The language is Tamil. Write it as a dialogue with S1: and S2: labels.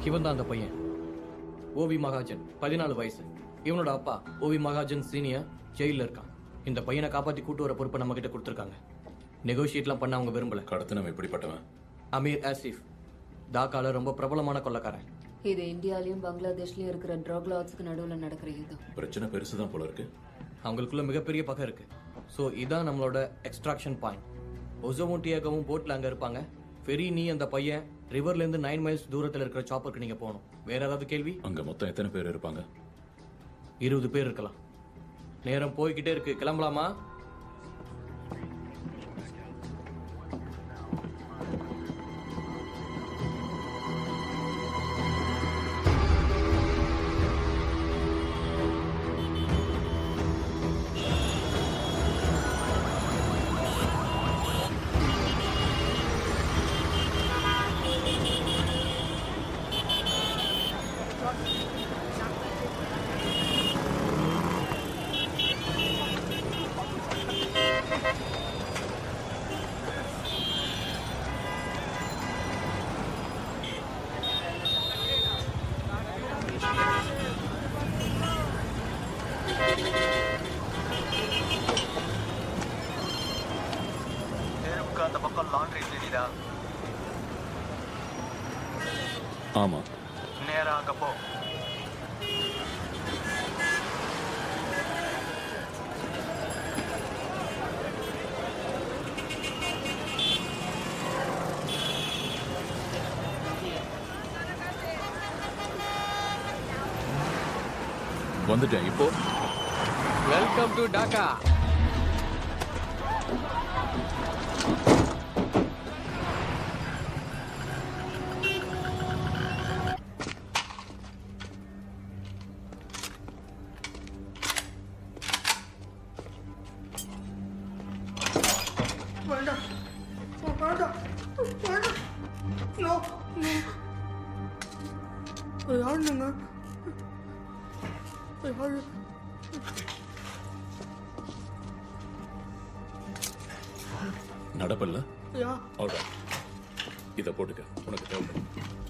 S1: இவன் தான் அந்த பையன் ஓவி மகாஜன் பதினாலு வயசு இவனோட அப்பா ஓவி மகாஜன் சீனியர் ஜெயில இருக்கான் இந்த பையனை காப்பாத்தி கூட்டு வர பொறுப்பை நம்ம கிட்ட கொடுத்துருக்காங்க நெகோஷியேட்லாம் பண்ண அவங்க விரும்பல
S2: கடத்தினவன் எப்படிப்பட்டவன்
S1: அமீர் ஆசிஃப் தாக்கால ரொம்ப பிரபலமான கொள்ளக்காரன்
S3: இது இந்தியாலயும் பங்களாதேஷ்லயும் இருக்கிற ட்ரக் லாட்ஸ்க்கு நடுவுல நடக்கிற யுத்தம்
S2: பிரச்சனை பெருசுதான் போல இருக்கு
S1: அவங்களுக்குள்ள மிகப்பெரிய பகை இருக்கு ஸோ இதான் நம்மளோட எக்ஸ்ட்ராக்ஷன் பாயிண்ட் ஒசோவும் டியாகவும் போட்ல அங்க இருப்பாங்க ஃபெரி நீ அந்த பையன் ரிவர்ல இருந்து நைன் மைல்ஸ் தூரத்துல இருக்கிற சாப்பருக்கு நீங்க போகணும் வேற ஏதாவது கேள்வி
S2: அங்க மொத்தம் எத்தனை பேர் இருப்பாங்க
S1: இருபது பேர் இருக்கலாம் நேரம் போய்கிட்டே இருக்கு கிளம்பலாமா
S4: தெருவுக்கு அந்த பக்கம் லாண்ட்ரி தெரியுதா
S2: ஆமா
S4: நேரா அங்க போ
S2: வந்துட்டேன் இப்போ
S5: வெல்கம் டு டாக்கா
S6: வேண்டாம் வேண்டாம் வேண்டாம் நோ நோ யாருங்க யாரு
S2: நடப்பல்ல
S6: யா
S2: ஆல்ரைட் இதை போட்டுக்க உனக்கு தேவைப்படும்